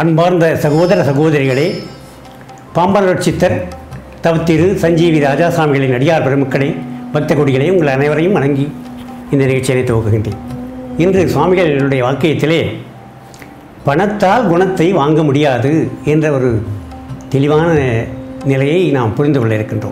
அன்பார்ந்த சகோதர சகோதரிகளே பாம்பரர் சித்தர் தவத்திரு சஞ்சீவி ராஜாசாமிகளின் அடியார் பெருமக்களே பக்த கொடிகளே உங்கள் அனைவரையும் வணங்கி இந்த நிகழ்ச்சியை துவக்குகின்றேன் இன்று சுவாமிகளுடைய வாக்கியத்திலே பணத்தால் குணத்தை வாங்க முடியாது என்ற ஒரு தெளிவான நிலையை நாம் புரிந்து கொள்ள இருக்கின்றோம்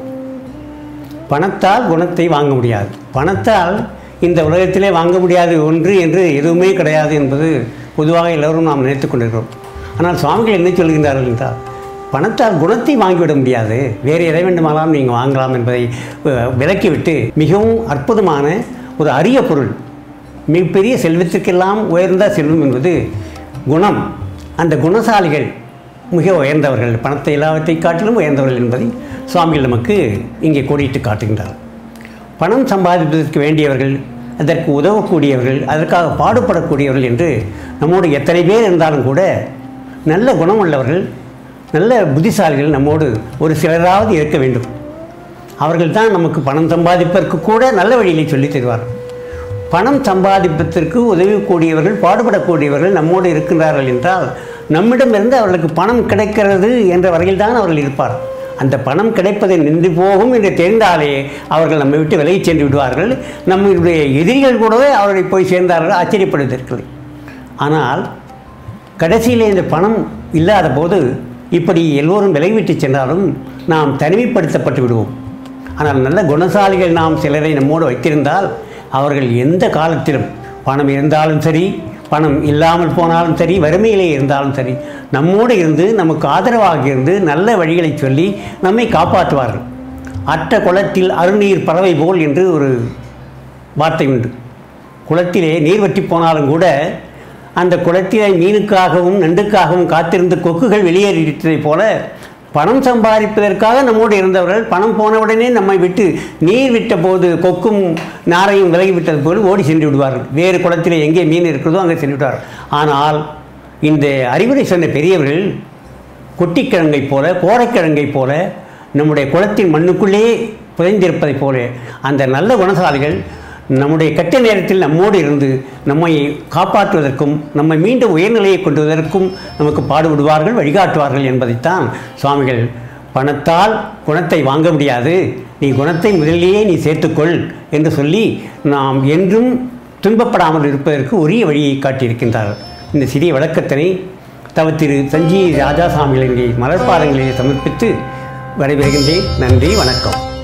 பணத்தால் குணத்தை வாங்க முடியாது பணத்தால் இந்த உலகத்திலே வாங்க முடியாது ஒன்று என்று எதுவுமே கிடையாது என்பது பொதுவாக எல்லோரும் நாம் நினைத்துக் கொண்டிருக்கிறோம் ஆனால் சுவாமிகள் என்ன சொல்கின்றார்கள் என்றால் பணத்தால் குணத்தை வாங்கிவிட முடியாது வேறு எதை வேண்டுமானாலும் நீங்கள் வாங்கலாம் என்பதை அஹ், விலக்கிவிட்டு மிகவும் அற்புதமான ஒரு அரிய பொருள் மிகப்பெரிய செல்வத்திற்கெல்லாம் உயர்ந்த செல்வம் என்பது குணம் அந்த குணசாலிகள் மிக உயர்ந்தவர்கள் பணத்தை எல்லாவற்றை காட்டிலும் உயர்ந்தவர்கள் என்பதை சுவாமிகள் நமக்கு இங்கே கோடிட்டு காட்டுகின்றார் பணம் சம்பாதிப்பதற்கு வேண்டியவர்கள் அதற்கு உதவக்கூடியவர்கள் அதற்காக பாடுபடக்கூடியவர்கள் என்று நம்மோடு எத்தனை பேர் இருந்தாலும் கூட நல்ல குணம் உள்ளவர்கள் நல்ல புத்திசாலிகள் நம்மோடு ஒரு சிலராவது இருக்க வேண்டும் அவர்கள் தான் நமக்கு பணம் சம்பாதிப்பதற்கு கூட நல்ல வழியிலே சொல்லித் தருவார்கள் பணம் சம்பாதிப்பதற்கு உதவக்கூடியவர்கள் பாடுபடக்கூடியவர்கள் நம்மோடு இருக்கின்றார்கள் என்றால் நம்மிடமிருந்து அவர்களுக்கு பணம் கிடைக்கிறது என்ற வரையில் தான் அவர்கள் இருப்பார் அந்த பணம் கிடைப்பதை நின்று போகும் என்று தெரிந்தாலே அவர்கள் நம்மை விட்டு விலகிச் சென்று விடுவார்கள் நம்முடைய எதிரிகள் கூடவே அவர்களை போய் சேர்ந்தார்கள் ஆச்சரியப்படுவதற்கில்லை ஆனால் கடைசியில் இந்த பணம் இல்லாத போது இப்படி எல்லோரும் விலகிவிட்டு சென்றாலும் நாம் தனிமைப்படுத்தப்பட்டு விடுவோம் ஆனால் நல்ல குணசாலிகள் நாம் சிலரை நம்மோடு வைத்திருந்தால் அவர்கள் எந்த காலத்திலும் பணம் இருந்தாலும் சரி பணம் இல்லாமல் போனாலும் சரி வறுமையிலே இருந்தாலும் சரி நம்மோடு இருந்து நமக்கு ஆதரவாக இருந்து நல்ல வழிகளை சொல்லி நம்மை காப்பாற்றுவார்கள் அற்ற குளத்தில் அருநீர் பறவை போல் என்று ஒரு வார்த்தை உண்டு குளத்திலே நீர் வற்றி போனாலும் கூட அந்த குளத்திலே மீனுக்காகவும் நண்டுக்காகவும் காத்திருந்த கொக்குகள் வெளியேறிட்டதைப் போல பணம் சம்பாதிப்பதற்காக நம்மோடு இருந்தவர்கள் பணம் போனவுடனே நம்மை விட்டு நீர் விட்ட போது கொக்கும் நாரையும் விலகி விட்டது போல் ஓடி சென்று விடுவார்கள் வேறு குளத்திலே எங்கே மீன் இருக்கிறதோ அங்கே சென்று விடுவார்கள் ஆனால் இந்த அறிவுரை சொன்ன பெரியவர்கள் கொட்டிக்கிழங்கைப் போல கோரைக்கிழங்கைப் போல நம்முடைய குளத்தின் மண்ணுக்குள்ளே புதைந்திருப்பதைப் போல அந்த நல்ல குணசாலிகள் நம்முடைய கட்ட நேரத்தில் நம்மோடு இருந்து நம்மை காப்பாற்றுவதற்கும் நம்மை மீண்டும் உயர்நிலையை கொண்டு வருவதற்கும் நமக்கு பாடுபடுவார்கள் வழிகாட்டுவார்கள் என்பதைத்தான் சுவாமிகள் பணத்தால் குணத்தை வாங்க முடியாது நீ குணத்தை முதலிலேயே நீ சேர்த்துக்கொள் என்று சொல்லி நாம் என்றும் துன்பப்படாமல் இருப்பதற்கு உரிய வழியை காட்டியிருக்கின்றார்கள் இந்த சிறிய விளக்கத்தினை தவ திரு சஞ்சீவி ராஜாசாமிகளின் மலர்பாதங்களிலே சமர்ப்பித்து விடைபெறுகின்றேன் நன்றி வணக்கம்